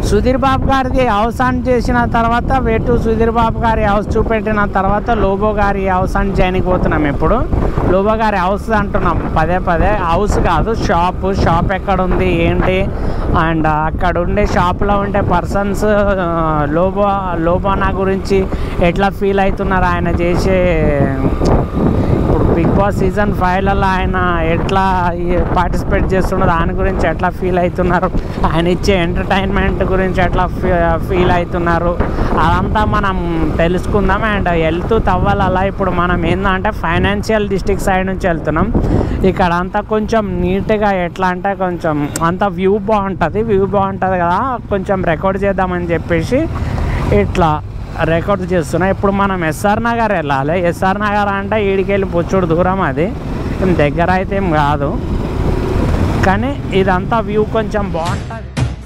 సుధీర్ బాబు గారిది house on చేసిన తర్వాత వేటు సుధీర్ బాబు గారి హౌస్ చూపెట్టిన తర్వాత లోబో గారి హౌస్ ఆన్ చేయడానికి పోతున్నాం ఇప్పుడు లోబో గారి హౌస్ అంటున్నాం పదే పదే హౌస్ కాదు షాప్ షాప్ ఎక్కడ ఉంది ఏంటి అండ్ అక్కడ ఉండే షాప్లో ఉండే పర్సన్స్ లోబో లోబోనా గురించి ఎట్లా ఫీల్ అవుతున్నారు ఆయన చేసే ఇప్పుడు బిగ్ బాస్ సీజన్ ఫైవ్లలో ఆయన ఎట్లా పార్టిసిపేట్ చేస్తున్నారు దాని గురించి ఎట్లా ఫీల్ అవుతున్నారు ఆయన ఇచ్చే ఎంటర్టైన్మెంట్ గురించి ఎట్లా ఫీల్ అవుతున్నారు అదంతా మనం తెలుసుకుందాం అండ్ వెళ్తూ తవ్వాలలా ఇప్పుడు మనం ఏంటంటే ఫైనాన్షియల్ డిస్టిక్ సైడ్ నుంచి వెళ్తున్నాం ఇక్కడ అంతా కొంచెం నీట్గా ఎట్లా అంటే కొంచెం అంత వ్యూ బాగుంటుంది వ్యూ బాగుంటుంది కదా కొంచెం రికార్డ్ చేద్దామని చెప్పేసి ఇట్లా రికార్డ్ చేస్తున్నా ఇప్పుడు మనం ఎస్ఆర్ నగర్ వెళ్ళాలి ఎస్ఆర్ నగర్ అంటే ఈడికెళ్ళి పొచ్చుడు దూరం అది ఏం దగ్గర అయితే ఏం కాదు కానీ ఇదంతా వ్యూ కొంచెం బాగుంటుంది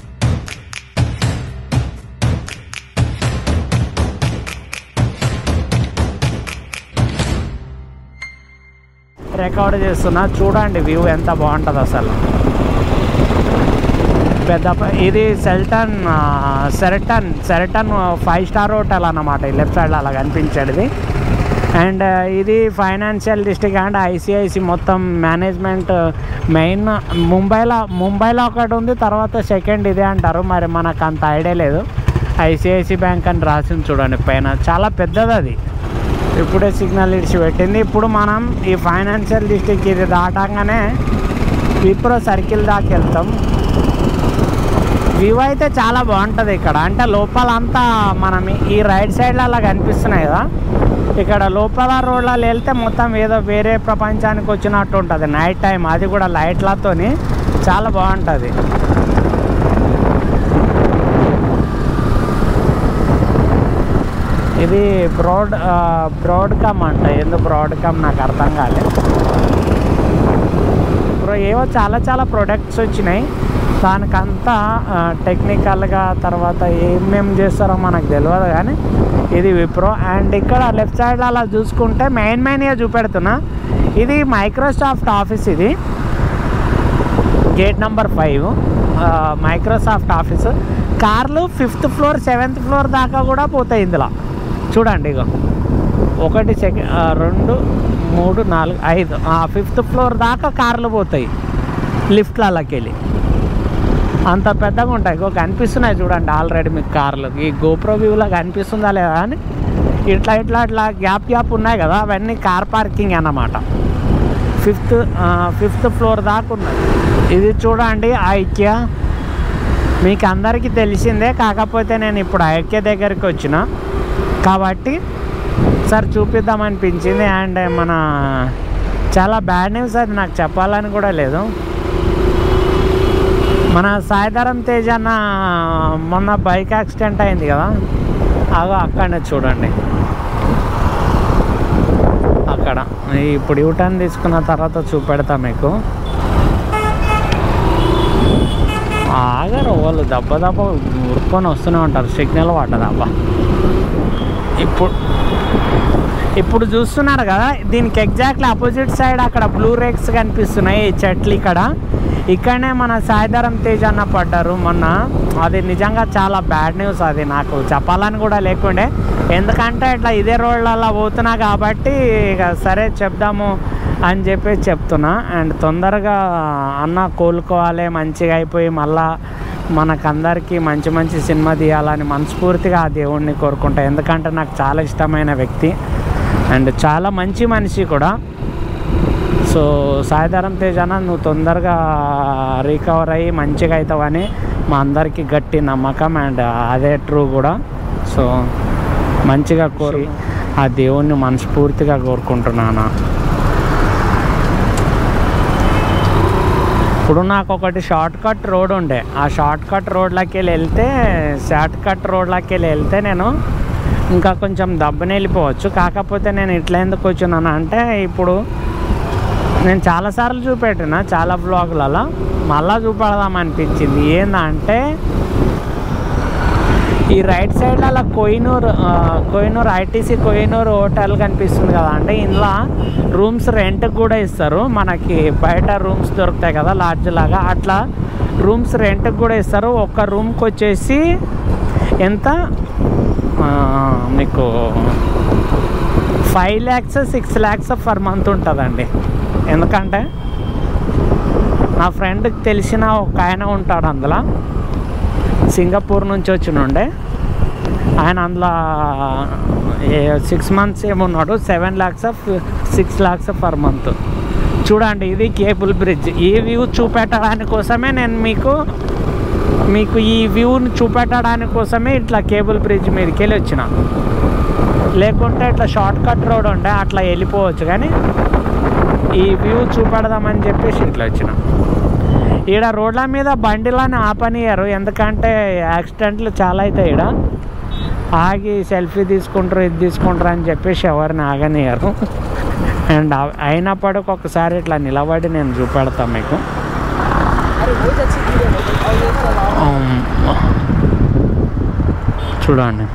రికార్డ్ చేస్తున్నా చూడండి వ్యూ ఎంత బాగుంటుంది అసలు పెద్ద ప- ఇది సెల్టన్ ఆ, Sheraton Sheraton five star hotel అన్నమాట ఈ లెఫ్ట్ సైడ్ అలా కనిపించేది అండ్ ఇది ఫైనాన్షియల్ డిస్ట్రిక్ట్ అండ్ ఐసిఐసి మొత్తం మేనేజ్మెంట్ మెయిన్ ముంబైలో ముంబైలో ఒకటి ఉంది తర్వాత సెకండ్ ఇదే అంటారు మరి మనకు అంత ఐడియా లేదు ఐసిఐసి బ్యాంక్ అని రాసింది చూడండి పైన చాలా పెద్దది అది ఇప్పుడే సిగ్నల్ ఇడిచి పెట్టింది ఇప్పుడు మనం ఈ ఫైనాన్షియల్ డిస్ట్రిక్ట్ ఇది దాటంగానే విప్రో సర్కిల్ దాకా వెళ్తాం వ్యూ అయితే చాలా బాగుంటుంది ఇక్కడ అంటే లోపల అంతా మనం ఈ రైట్ సైడ్లో అలా కనిపిస్తున్నాయి కదా ఇక్కడ లోపల రోడ్లలో వెళ్తే మొత్తం ఏదో వేరే ప్రపంచానికి వచ్చినట్టు ఉంటుంది నైట్ టైం అది కూడా లైట్లతోని చాలా బాగుంటుంది ఇది బ్రాడ్ బ్రాడ్ కమ్ అంట ఎందుకు బ్రాడ్ కమ్ నాకు అర్థం కాలేదు ఇప్పుడు ఏవో చాలా చాలా ప్రొడక్ట్స్ వచ్చినాయి దానికంతా టెక్నికల్గా తర్వాత ఏమేం చేస్తారో మనకు తెలియదు కానీ ఇది విప్రో అండ్ ఇక్కడ లెఫ్ట్ సైడ్ అలా చూసుకుంటే మెయిన్ మెయిన్గా చూపెడుతున్నా ఇది మైక్రోసాఫ్ట్ ఆఫీస్ ఇది gate number five Microsoft office కార్లు ఫిఫ్త్ ఫ్లోర్ సెవెంత్ ఫ్లోర్ దాకా కూడా పోతాయి ఇందులో చూడండి ఇగో ఒకటి సెకండ్ రెండు మూడు నాలుగు ఐదు ఫిఫ్త్ ఫ్లోర్ దాకా కార్లు పోతాయి లిఫ్ట్లకి వెళ్ళి అంత పెద్దగా ఉంటాయి ఇగో కనిపిస్తున్నాయి చూడండి ఆల్రెడీ మీకు కార్లు ఈ గోప్రో వ్యూలో కనిపిస్తుందా లేదా అని ఇట్లా ఇట్లా ఇట్లా గ్యాప్ గ్యాప్ ఉన్నాయి కదా అవన్నీ కార్ పార్కింగ్ అన్నమాట ఫిఫ్త్ ఫిఫ్త్ ఫ్లోర్ దాకా ఉన్నది ఇది చూడండి ఐక్య మీకు అందరికీ తెలిసిందే కాకపోతే నేను ఇప్పుడు ఐక్య దగ్గరికి వచ్చిన కాబట్టి సార్ చూపిద్దామనిపించింది అండ్ మన చాలా బ్యాడ్ న్యూస్ అది నాకు చెప్పాలని కూడా లేదు మన సాయిధరం తేజ్ అన్న మొన్న బైక్ యాక్సిడెంట్ అయింది కదా అగో అక్కడనే చూడండి అక్కడ ఇప్పుడు యూటర్న్ తీసుకున్న తర్వాత చూపెడతా మీకు ఆగరు వాళ్ళు దెబ్బ దెబ్బ ఉరుక్కొని వస్తూనే ఉంటారు సిగ్నల్ పడ్డది అబ్బా ఇప్పుడు ఇప్పుడు చూస్తున్నారు కదా దీనికి ఎగ్జాక్ట్లీ అపోజిట్ సైడ్ అక్కడ బ్లూ రేక్స్ కనిపిస్తున్నాయి ఈ చెట్లు ఇక్కడ ఇక్కడనే మన సాయిధరం తేజ్ అన్న పడ్డారు మొన్న అది నిజంగా చాలా బ్యాడ్ న్యూస్ అది నాకు చెప్పాలని కూడా లేకుండే ఎందుకంటే ఇట్లా ఇదే రోడ్లలో పోతున్నా కాబట్టి ఇక సరే చెప్దాము అని చెప్పి చెప్తున్నా అండ్ తొందరగా అన్న కోలుకోవాలి మంచిగా అయిపోయి మళ్ళా మనకందరికీ మంచి మంచి సినిమా తీయాలని మనస్ఫూర్తిగా ఆ దేవుణ్ణి కోరుకుంటా ఎందుకంటే నాకు చాలా ఇష్టమైన వ్యక్తి అండ్ చాలా మంచి మనిషి కూడా సో సాయిధరం తేజ్ అన్న నువ్వు తొందరగా రికవర్ అయ్యి మంచిగా అవుతావని మా అందరికీ గట్టి నమ్మకం అండ్ అదే ట్రూ కూడా సో మంచిగా కోరి ఆ దేవుణ్ణి మనస్ఫూర్తిగా కోరుకుంటున్నాను ఇప్పుడు నాకు ఒకటి షార్ట్ కట్ రోడ్ ఉండే ఆ షార్ట్ కట్ రోడ్లోకి వెళ్ళి వెళ్తే షార్ట్ కట్ రోడ్లోకి వెళ్ళి వెళ్తే నేను ఇంకా కొంచెం దబ్బున వెళ్ళిపోవచ్చు కాకపోతే నేను ఇట్లా ఎందుకు వచ్చినాను అంటే ఇప్పుడు నేను చాలాసార్లు చూపెట్టిన చాలా బ్లాగులలో మళ్ళా చూపెడదాం అనిపించింది ఏందంటే ఈ రైట్ సైడ్ అలా కోహినూర్ ఆ, కోహినూర్ ఐటీసీ కోహినూర్ హోటల్ కనిపిస్తుంది కదా అంటే ఇందులో రూమ్స్ రెంట్కి కూడా ఇస్తారు మనకి బయట రూమ్స్ దొరుకుతాయి కదా లాడ్జ్ లాగా అట్లా రూమ్స్ రెంట్కి కూడా ఇస్తారు ఒక్క రూమ్కి వచ్చేసి ఎంత ఆ, మీకు five lakhs six lakhs per month ఉంటుందండి ఎందుకంటే నా ఫ్రెండ్కి తెలిసిన ఒక ఆయన ఉంటాడు అందులో సింగపూర్ నుంచి వచ్చినుండే ఆయన అందులో సిక్స్ మంత్స్ ఏమున్నాడు seven lakhs six lakhs per month చూడండి ఇది కేబుల్ బ్రిడ్జ్ ఈ వ్యూ చూపెట్టడానికి కోసమే నేను మీకు మీకు ఈ వ్యూని చూపెట్టడానికి కోసమే ఇట్లా కేబుల్ బ్రిడ్జ్ మీదకి వెళ్ళి వచ్చిన లేకుంటే ఇట్లా షార్ట్ కట్ రోడ్ ఉండే అట్లా వెళ్ళిపోవచ్చు కానీ ఈ వ్యూ చూపెడదామని చెప్పేసి ఇట్లా వచ్చిన ఈడ రోడ్ల మీద బండిలని ఆపనియరు ఎందుకంటే యాక్సిడెంట్లు చాలా అవుతాయి ఈడ ఆగి సెల్ఫీ తీసుకుంటారు ఇది తీసుకుంటారు అని చెప్పేసి ఎవరిని ఆగనియరు అండ్ అయినప్పటికి ఒకసారి ఇట్లా నిలబడి నేను చూపెడతాను మీకు अरे बहुत अच्छी चीज़ है और ये चलाओ అమ్మ. చూడండి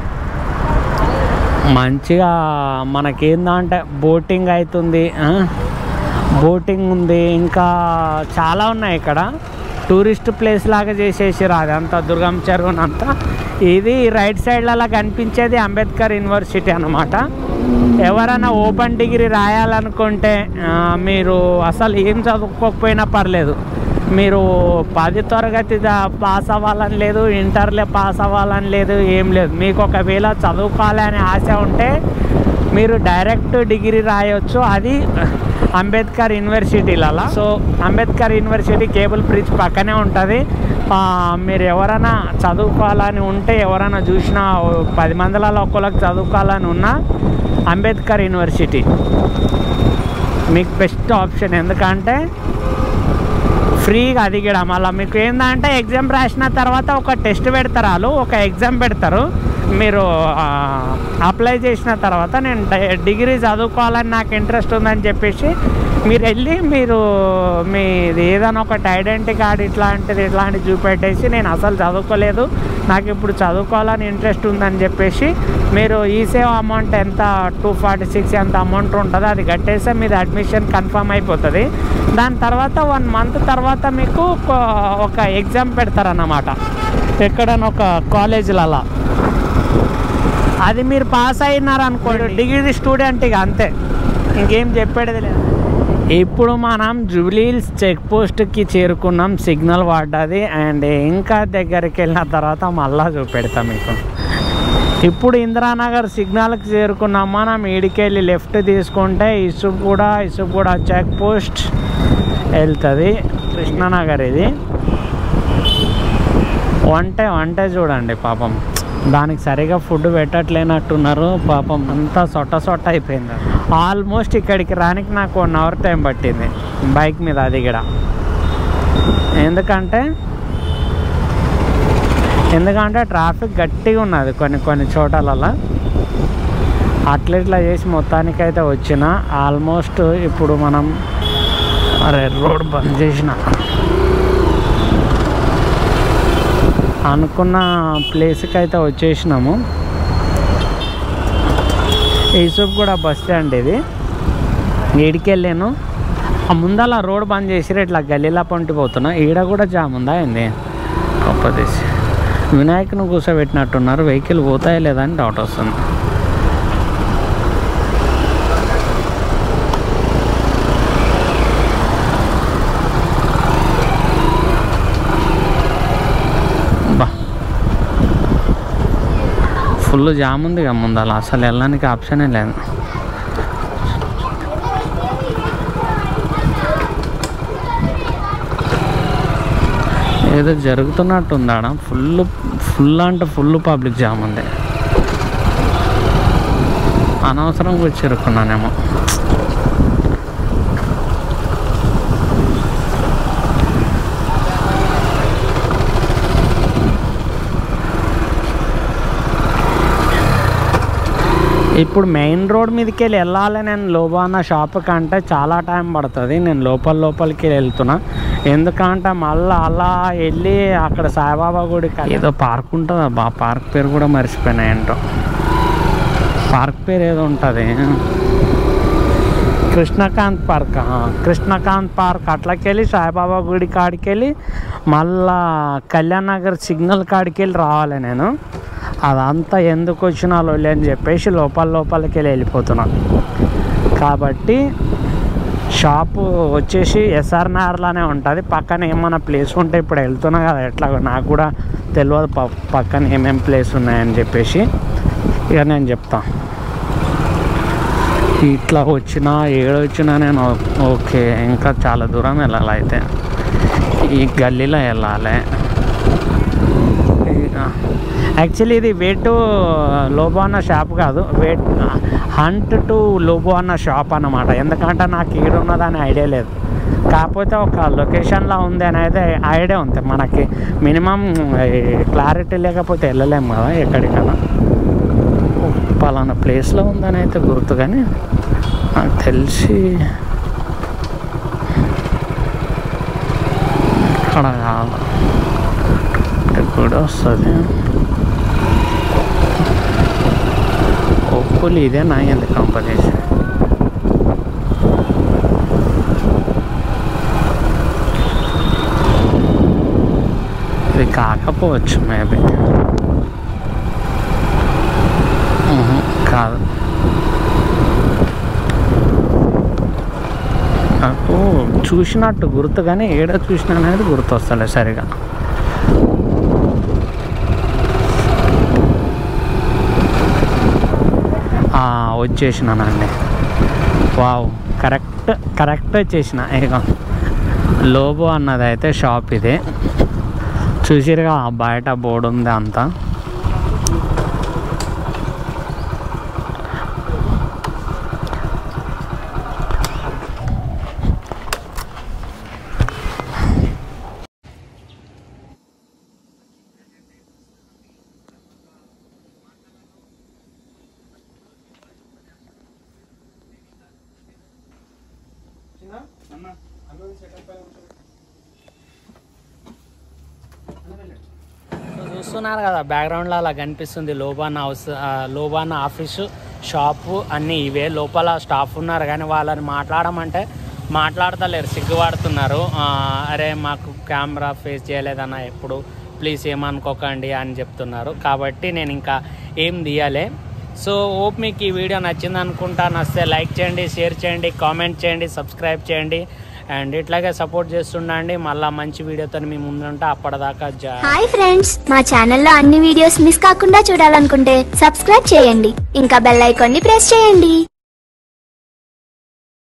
మంచిగా మనకేందంటే బోటింగ్ అవుతుంది ఆ? బోటింగ్ ఉంది ఇంకా చాలా ఉన్నాయి ఇక్కడ టూరిస్ట్ ప్లేస్ లాగా చేసేసారు అదంతా దుర్గం చెరువుని అంతా ఇది రైట్ సైడ్లలో కనిపించేది అంబేద్కర్ యూనివర్సిటీ అన్నమాట ఎవరైనా ఓపెన్ డిగ్రీ రాయాలనుకుంటే ఆ, మీరు అసలు ఏం చదువుకోకపోయినా పర్లేదు మీరు పది తరగతి దా- పాస్ అవ్వాలని లేదు ఇంటర్లో పాస్ అవ్వాలని లేదు ఏం లేదు మీకు ఒకవేళ చదువుకోవాలి అనే ఆశ ఉంటే మీరు డైరెక్ట్ డిగ్రీ రాయొచ్చు అది అంబేద్కర్ యూనివర్సిటీలలో so Ambedkar university cable bridge పక్కనే ఉంటుంది ఆ, మీరు ఎవరైనా చదువుకోవాలని ఉంటే ఎవరైనా చూసినా ఓ పది మందిలలో ఒక్కళ్ళకి చదువుకోవాలని ఉన్నా అంబేద్కర్ యూనివర్సిటీ మీకు బెస్ట్ ఆప్షన్ ఎందుకంటే ఫ్రీగా అది కూడా మళ్ళీ మీకు ఏంటంటే ఎగ్జామ్ రాసిన తర్వాత ఒక టెస్ట్ పెడతారు వాళ్ళు ఒక ఎగ్జామ్ పెడతారు మీరు అప్లై చేసిన తర్వాత నేను డ- డిగ్రీ చదువుకోవాలని నాకు ఇంట్రెస్ట్ ఉందని చెప్పేసి మీరు వెళ్ళి మీరు మీది ఏదైనా ఒకటి ఐడెంటిటీ కార్డ్ ఇట్లాంటిది ఇట్లాంటిది చూపెట్టేసి నేను అసలు చదువుకోలేదు నాకు ఇప్పుడు చదువుకోవాలని ఇంట్రెస్ట్ ఉందని చెప్పేసి మీరు ఈ సేవ్ అమౌంట్ ఎంత టూ ఫార్టీ సిక్స్ ఎంత అమౌంట్ ఉంటుందో అది కట్టేస్తే మీది అడ్మిషన్ కన్ఫర్మ్ అయిపోతుంది దాని తర్వాత వన్ మంత్ తర్వాత మీకు ఒక- ఒక ఎగ్జామ్ పెడతారన్నమాట ఎక్కడైనా ఒక కాలేజీలలో అది మీరు పాస్ అయినారనుకోండి డిగ్రీ స్టూడెంట్ ఇక అంతే ఇంకేం చెప్పేది లేదు ఇప్పుడు మనం జూబ్లీహిల్స్ చెక్ పోస్ట్కి చేరుకున్నాం సిగ్నల్ పడ్డది అండ్ ఇంకా దగ్గరికి వెళ్ళిన తర్వాత మళ్ళా చూపెడతాం మీకు ఇప్పుడు ఇందిరానగర్ సిగ్నల్కి చేరుకున్నాం మనం ఈడికెళ్ళి లెఫ్ట్ తీసుకుంటే ఇసుగూడ ఇసుగూడ చెక్ పోస్ట్ వెళ్తుంది కృష్ణానగర్ ఇది వంటే వంటే చూడండి పాపం దానికి సరిగా ఫుడ్ పెట్టట్లేనట్టున్నారు పాపం అంతా సొట్ట సొట్ట అయిపోయింది ఆల్మోస్ట్ ఇక్కడికి రానికి నాకు వన్ అవర్ టైం పట్టింది బైక్ మీద అది కూడా ఎందుకంటే ఎందుకంటే ట్రాఫిక్ గట్టిగా ఉన్నది కొన్ని కొన్ని చోటలలో అట్లా ఇట్లా చేసి మొత్తానికైతే వచ్చిన ఆల్మోస్ట్ ఇప్పుడు మనం అరే రోడ్ బంద్ చేసిన అనుకున్న ప్లేస్కి అయితే వచ్చేసినాము ఈసూప్ కూడా బస్ స్టాండ్ ఇది ఈడికి వెళ్ళాను ఆ ముందల రోడ్ బంద్ చేసి ఇట్లా గల్లీలా పొంటి పోతున్నా ఈడ కూడా జామ్ ఉందా ఏంది గొప్పదేసి వినాయకుని కూర్చోబెట్టినట్టున్నారు వెహికల్ పోతాయా లేదా అని డౌట్ వస్తుంది బా ఫుల్ జామ్ ఉంది కదా ముందల అసలు వెళ్ళడానికి ఆప్షనే లేదు ఏదో జరుగుతున్నట్టుంది ఆడ ఫుల్ ఫుల్ అంటే ఫుల్ పబ్లిక్ జామ్ ఉంది అనవసరంగా వచ్చి ఇరుక్కున్నానేమో ఇప్పుడు మెయిన్ రోడ్ మీదకి వెళ్ళి వెళ్ళాలి నేను లోబానా షాప్ కంటే చాలా టైం పడుతుంది నేను లోపల లోపలికి వెళ్తున్నా ఎందుకంటే మళ్ళీ అలా వెళ్ళి అక్కడ సాయిబాబా గుడికి ఏదో పార్క్ ఉంటుంది అబ్బా పార్క్ పేరు కూడా మర్చిపోయినా ఏంటో పార్క్ పేరు ఏదో ఉంటుంది కృష్ణకాంత్ పార్క్ ఆ, కృష్ణకాంత్ పార్క్ అట్లకెళ్ళి సాయిబాబా గుడి కాడికి వెళ్ళి మళ్ళా కళ్యాణ్ నగర్ సిగ్నల్ కాడికి వెళ్ళి రావాలి నేను అదంతా ఎందుకు వచ్చినా లొల్లి అని చెప్పేసి లోపల లోపలికి వెళ్ళి వెళ్ళిపోతున్నా కాబట్టి షాపు వచ్చేసి ఎస్ఆర్ నగర్లోనే ఉంటుంది పక్కన ఏమైనా ప్లేస్ ఉంటే ఇప్పుడు వెళ్తున్నా కదా ఎట్లా నాకు కూడా తెలియదు ప పక్కన ఏమేమి ప్లేస్ ఉన్నాయని చెప్పేసి ఇక నేను చెప్తా ఇట్లా వచ్చినా ఏడొచ్చినా నేను ఓకే ఇంకా చాలా దూరం వెళ్ళాలి అయితే ఈ గల్లీలో వెళ్ళాలి యాక్చువల్లీ ఇది వే టు లోబో అన్న షాప్ కాదు వే హంట్ టు లోబో అన్న షాప్ అన్నమాట ఎందుకంటే నాకు ఈడున్నదని ఐడియా లేదు కాకపోతే ఒక లొకేషన్లో ఉంది అని అయితే ఐడియా ఉంది మనకి మినిమం క్లారిటీ లేకపోతే వెళ్ళలేము కదా ఎక్కడికైనా పలానా ప్లేస్లో ఉందని అయితే గుర్తు కానీ నాకు తెలిసి ఇక్కడ కాదు ఇక్కడ కూడా వస్తుంది హోప్ఫుల్లీ ఇదే నా ఎందుకు కంపెనీస్ ఇది కాకపోవచ్చు మేబీ కాదు నాకు చూసినట్టు గుర్తు కానీ ఏడ చూసిన అనేది గుర్తు వస్తలే సరిగా ఆ, వచ్చేసినానండి వావ్ కరెక్ట్ కరెక్ట్ వచ్చేసిన ఇక లోబో అన్నది అయితే షాప్ ఇది చూసిరుగా బయట బోర్డు ఉంది అంతా సో చూస్తున్నారు కదా బ్యాక్గ్రౌండ్లో అలా కనిపిస్తుంది లోబాన్ హౌస్ ఆ, లోబాన్ ఆఫీసు షాపు అన్నీ ఇవే లోపల స్టాఫ్ ఉన్నారు కానీ వాళ్ళని మాట్లాడమంటే మాట్లాడతలేరు సిగ్గుపడుతున్నారు ఆ, అరే మాకు కెమెరా ఫేస్ చేయలేదన్న ఎప్పుడు ప్లీజ్ ఏమనుకోకండి అని చెప్తున్నారు కాబట్టి నేను ఇంకా ఏం తీయాలి సో ఓప్ మీకు ఈ వీడియో నచ్చింది అనుకుంటా నచ్చితే లైక్ చేయండి షేర్ చేయండి కామెంట్ చేయండి సబ్స్క్రైబ్ చేయండి అండ్ ఇట్లాగే సపోర్ట్ చేస్తుండండి మళ్ళీ మంచి వీడియోతో మీ ముందుంటే అప్పటిదాకా జా హాయ్ ఫ్రెండ్స్ మా ఛానల్లో అన్ని వీడియోస్ మిస్ కాకుండా చూడాలనుకుంటే సబ్స్క్రైబ్ చేయండి ఇంకా బెల్ ఐకాన్ని ప్రెస్ చేయండి